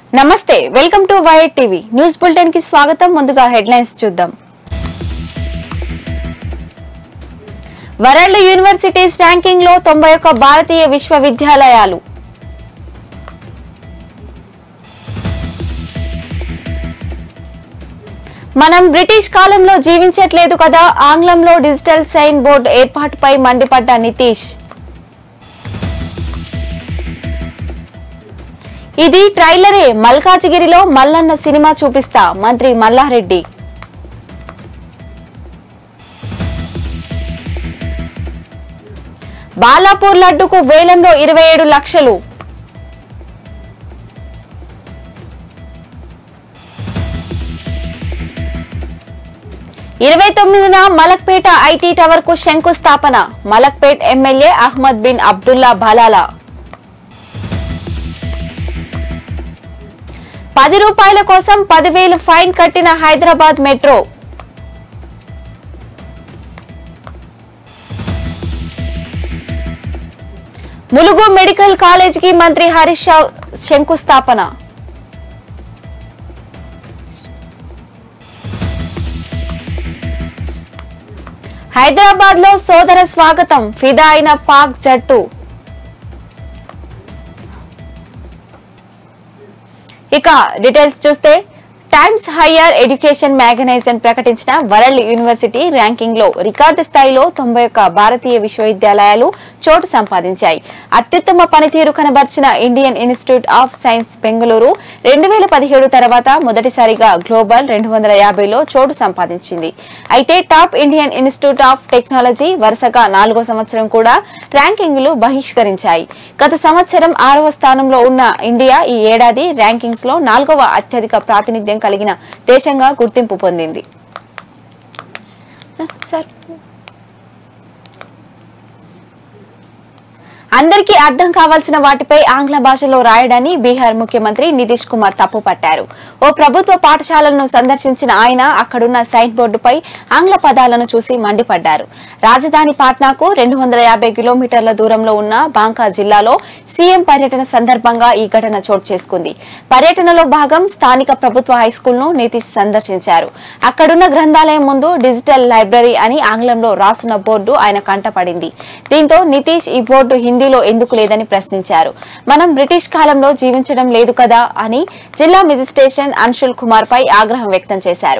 నమస్తే welcome to వైఎట్ TV news bulletin కి స్వాగతం ముందుగా హెడ్లైన్స్ చూద్దాం వరల్డ్ యూనివర్సిటీస్ ర్యాంకింగ్ లో తొంభై ఒక్క భారతీయ విశ్వవిద్యాలయాలు మనం బ్రిటిష్ కాలంలో జీవించట్లేదు కదా ఆంగ్లంలో డిజిటల్ సైన్ బోర్డు ఏర్పాటుపై మండిపడ్డ నితీష్ ఇది ట్రైలరే మల్కాజిగిరిలో మల్లన్న సినిమా చూపిస్తా మంత్రి మల్లారెడ్డి బాలాపూర్ లడ్డుకు వేలంలో ఇరవై ఏడు లక్షలు ఇరవై తొమ్మిదిన మలక్పేట ఐటీ టవర్ కు శంకుస్థాపన మలక్పేట్ ఎమ్మెల్యే అహ్మద్ బిన్ అబ్దుల్లా బలాలా పది రూపాయల కోసం పదివేలు ఫైన్ కట్టిన హైదరాబాద్ మెట్రో ములుగు మెడికల్ కాలేజీకి మంత్రి హరీష్ రావు శంకుస్థాపన హైదరాబాద్ లో సోదర స్వాగతం ఫిదా అయిన పాక్ జట్టు ఇక డీటెయిల్స్ చూస్తే టైమ్స్ హయ్యర్ ఎడ్యుకేషన్ మ్యాగనైజన్ ప్రకటించిన వరల్డ్ యూనివర్సిటీ ర్యాంకింగ్ లో రికార్డు స్థాయిలో తొంభై ఒక్క భారతీయ విశ్వవిద్యాలయాలు చోటు సంపాదించాయి అత్యుత్తమ పనితీరు కనబర్చిన Indian Institute of Science Bengaluru రెండు వేల పదిహేడు తర్వాత మొదటిసారిగా గ్లోబల్ రెండు వందల యాభైలో చోటు సంపాదించింది అయితే top Indian Institute of Technology వరుసగా నాలుగో సంవత్సరం కూడా ర్యాంకింగ్లు బహిష్కరించాయి గత సంవత్సరం ఆరవ స్థానంలో ఉన్న ఇండియా ఈ ఏడాది ర్యాంకింగ్స్ లో నాలుగవ అత్యధిక ప్రాతినిధ్యం కలిగిన దేశంగా గుర్తింపు పొందింది సార్ అందరికీ అర్థం కావాల్సిన వాటిపై ఆంగ్ల భాషలో రాయడాన్ని బీహార్ ముఖ్యమంత్రి నితీష్ కుమార్ తప్పుపట్టారు ఓ ప్రభుత్వ పాఠశాలను సందర్శించిన ఆయన అక్కడున్న సైన్ బోర్డుపై ఆంగ్ల పదాలను చూసి మండిపడ్డారు రాజధాని పాట్నాకు రెండు వందల యాభై కిలోమీటర్ల దూరంలో ఉన్న బాంకా జిల్లాలో సీఎం పర్యటన సందర్భంగా ఈ ఘటన చోటు చేసుకుంది పర్యటనలో భాగం స్థానిక ప్రభుత్వ హైస్కూల్ ను నితీష్ సందర్శించారు అక్కడున్న గ్రంథాలయం ముందు డిజిటల్ లైబ్రరీ అని ఆంగ్లంలో రాసున్న బోర్డు ఆయన కంటపడింది దీంతో నితీష్ ఈ బోర్డు హిందీలో ఎందుకు లేదని ప్రశ్నించారు మనం బ్రిటిష్ కాలంలో జీవించడం లేదు కదా అని జిల్లా మెజిస్ట్రేషన్ అన్షుల్ కుమార్ పై ఆగ్రహం వ్యక్తం చేశారు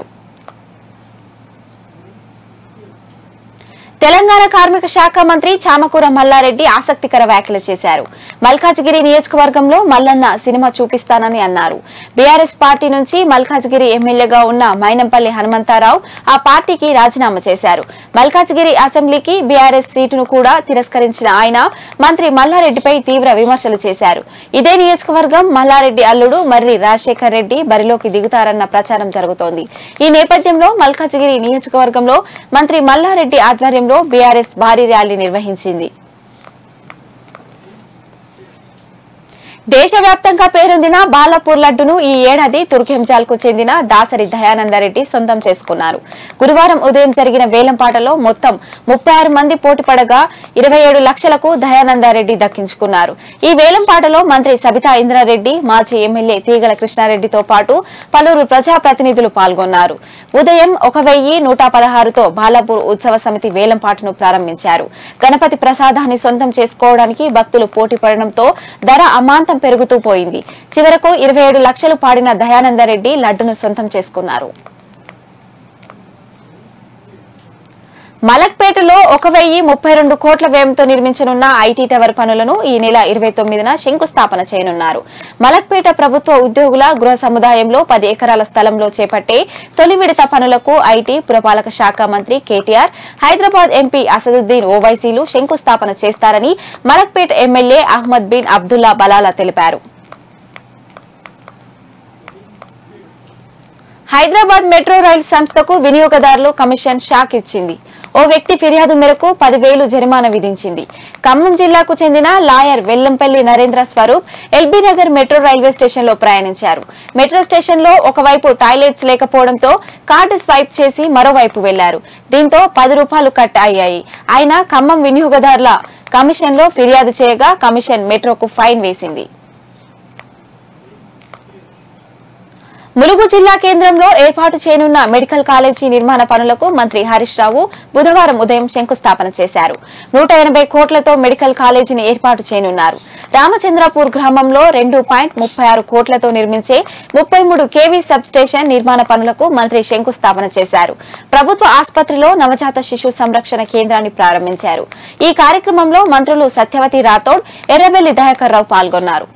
తెలంగాణ కార్మిక శాఖ మంత్రి చామకూర మల్లారెడ్డి ఆసక్తికర వ్యాఖ్యలు చేశారు మల్కాజ్గిరి నియోజకవర్గంలో మల్లన్న సినిమా చూపిస్తానని అన్నారు బీఆర్ఎస్ పార్టీ నుంచి మల్కాజ్గిరి ఎమ్మెల్యేగా ఉన్న మైనంపల్లి హనుమంతారావు ఆ పార్టీకి రాజీనామా చేశారు మల్కాజ్గిరి అసెంబ్లీకి బీఆర్ఎస్ సీటును కూడా తిరస్కరించిన ఆయన మంత్రి మల్లారెడ్డిపై తీవ్ర విమర్శలు చేశారు ఇదే నియోజకవర్గం మల్లారెడ్డి అల్లుడు మర్రి రాజశేఖర్ రెడ్డి బరిలోకి దిగుతారన్న ప్రచారం జరుగుతోంది ఈ నేపథ్యంలో మల్కాజ్గిరి నియోజకవర్గంలో మంత్రి మల్లారెడ్డి ఆధ్వర్యంలో బీఆర్ఎస్ భారీ ర్యాలీ నిర్వహించింది దేశవ్యాప్తంగా పేరొందిన బాలాపూర్ లడ్డును ఈ ఏడాది తుర్కెంజాల్కు చెందిన దాసరి దయానందరెడ్డి సొంతం చేసుకున్నారు గురువారం ఉదయం జరిగిన వేలంపాటలో మొత్తం ముప్పై ఆరు మంది పోటీపడగా ఇరవై ఏడు లక్షలకు దయానందరెడ్డి దక్కించుకున్నారు ఈ వేలంపాటలో మంత్రి సబితా ఇంద్రారెడ్డి మాజీ ఎమ్మెల్యే తీగల కృష్ణారెడ్డితో పాటు పలువురు ప్రజాప్రతినిధులు పాల్గొన్నారు ఉదయం ఒక వెయ్యి నూట పదహారుతో బాలాపూర్ ఉత్సవ సమితి వేలంపాటను ప్రారంభించారు గణపతి ప్రసాదాన్ని సొంతం చేసుకోవడానికి భక్తులు పోటీ పడడంతో ధర అమాంతం పెరుగుతూ పోయింది చివరకు ఇరవై ఏడు లక్షలు పాడిన దయానందరెడ్డి లడ్డును సొంతం చేసుకున్నారు మలక్పేటలో ఒక వెయ్యి ముప్పై రెండు కోట్ల వ్యయంతో నిర్మించనున్న ఐటీ టవర్ పనులను ఈ నెల ఇరవై తొమ్మిదిన శంకుస్థాపన చేయనున్నారు మలక్పేట ప్రభుత్వ ఉద్యోగుల గృహ సముదాయంలో పది ఎకరాల స్థలంలో చేపట్టే తొలి విడత పనులకు ఐటీ పురపాలక శాఖ మంత్రి కేటీఆర్ హైదరాబాద్ ఎంపీ అసదుద్దీన్ ఓవైసీలు శంకుస్థాపన చేస్తారని మలక్పేట ఎమ్మెల్యే అహ్మద్ బిన్ అబ్దుల్లా బలాలా తెలిపారు హైదరాబాద్ మెట్రో రైల్ సంస్థకు వినియోగదారులు కమిషన్ షాక్ ఇచ్చింది ఓ వ్యక్తి ఫిర్యాదు మేరకు పదివేలు జరిమానా విధించింది ఖమ్మం జిల్లాకు చెందిన lawyer Vellampalli Narendra Swaroop LB Nagar metro railway station లో ప్రయాణించారు మెట్రో స్టేషన్ లో ఒకవైపు టాయిలెట్స్ లేకపోవడంతో కార్డు స్వైప్ చేసి మరోవైపు వెళ్లారు దీంతో పది రూపాయలు కట్ అయ్యాయి ఆయన ఖమ్మం వినియోగదారుల కమిషన్ లో ఫిర్యాదు చేయగా కమిషన్ మెట్రోకు ఫైన్ వేసింది ములుగు జిల్లా కేంద్రంలో ఏర్పాటు చేయనున్న మెడికల్ కాలేజీ నిర్మాణ పనులకు మంత్రి హరీష్ రావు బుధవారం ఉదయం శంకుస్థాపన చేశారు నూట ఎనభై కోట్లతో మెడికల్ కాలేజీని ఏర్పాటు చేయనున్నారు రామచంద్రపూర్ గ్రామంలో రెండు పాయింట్ ముప్పై ఆరు కోట్లతో నిర్మించే ముప్పై మూడు కేవీ సబ్ స్టేషన్ నిర్మాణ పనులకు మంత్రి శంకుస్థాపన చేశారు ప్రభుత్వ ఆసుపత్రిలో నవజాత శిశు సంరక్షణ కేంద్రాన్ని ప్రారంభించారు ఈ కార్యక్రమంలో మంత్రులు సత్యవతి రాథోడ్ ఎర్రబెల్లి దయాకర్ రావు పాల్గొన్నారు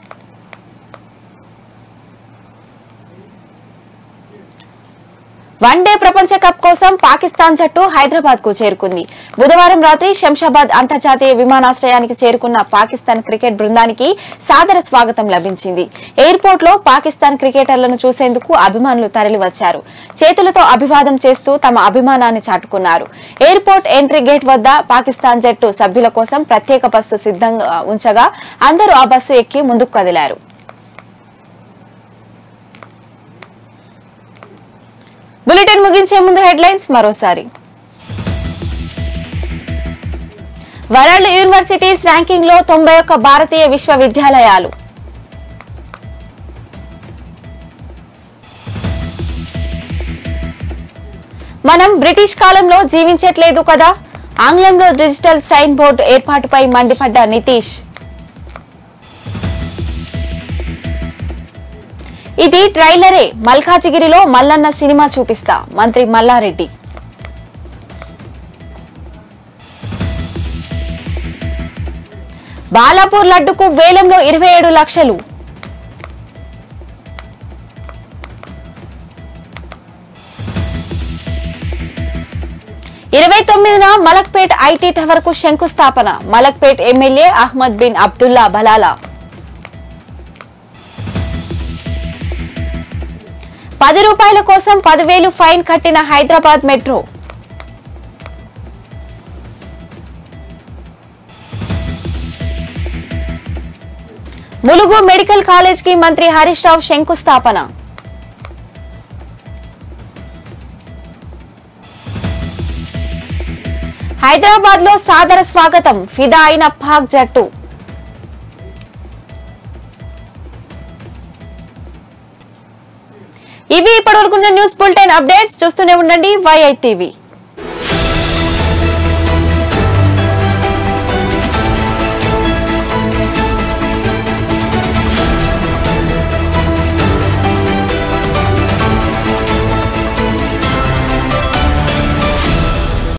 వన్డే ప్రపంచ కప్ కోసం పాకిస్తాన్ జట్టు హైదరాబాద్ కు చేరుకుంది బుధవారం రాత్రి శంషాబాద్ అంతర్జాతీయ విమానాశ్రయానికి చేరుకున్న పాకిస్తాన్ క్రికెట్ బృందానికి సాదర స్వాగతం లభించింది ఎయిర్పోర్ట్ లో పాకిస్తాన్ క్రికెటర్లను చూసేందుకు అభిమానులు తరలివచ్చారు చేతులతో అభివాదం చేస్తూ తమ అభిమానాన్ని చాటుకున్నారు ఎయిర్పోర్ట్ ఎంట్రీ గేట్ వద్ద పాకిస్తాన్ జట్టు సభ్యుల కోసం ప్రత్యేక బస్సు సిద్ధంగా ఉంచగా అందరూ ఆ బస్సు ఎక్కి ముందుకు కదిలారు బులెటిన్ ముగించే ముందు హెడ్లైన్స్ మరోసారి వరల్డ్ యూనివర్సిటీస్ ర్యాంకింగ్ లో తొంభై ఒక్క భారతీయ విశ్వవిద్యాలయాలు మనం బ్రిటిష్ కాలంలో జీవించట్లేదు కదా ఆంగ్లంలో డిజిటల్ సైన్ బోర్డు ఏర్పాటుపై మండిపడ్డ నితీష్ ఇది ట్రైలరే మల్కాజిగిరిలో మల్లన్న సినిమా చూపిస్తా మంత్రి మల్లారెడ్డి బాలాపూర్ లడ్డుకు వేలంలో ఇరవై ఏడు లక్షలు ఇరవై తొమ్మిదిన మలక్పేట్ ఐటీ టవర్ కు శంకుస్థాపన మలక్పేట్ ఎమ్మెల్యే అహ్మద్ బిన్ అబ్దుల్లా బలాలా పది రూపాయల కోసం పదివేలు ఫైన్ కట్టిన Hyderabad metro Mulugu medical college కి మంత్రి హరీష్ రావు శంకుస్థాపన హైదరాబాద్ లో సాదర స్వాగతం ఫిదా అయిన పాక్ జట్టు ఇవి ఇప్పటివరకున్న న్యూస్ బులెటిన్ అప్డేట్స్ చూస్తూనే ఉండండి వైఐ టీవీ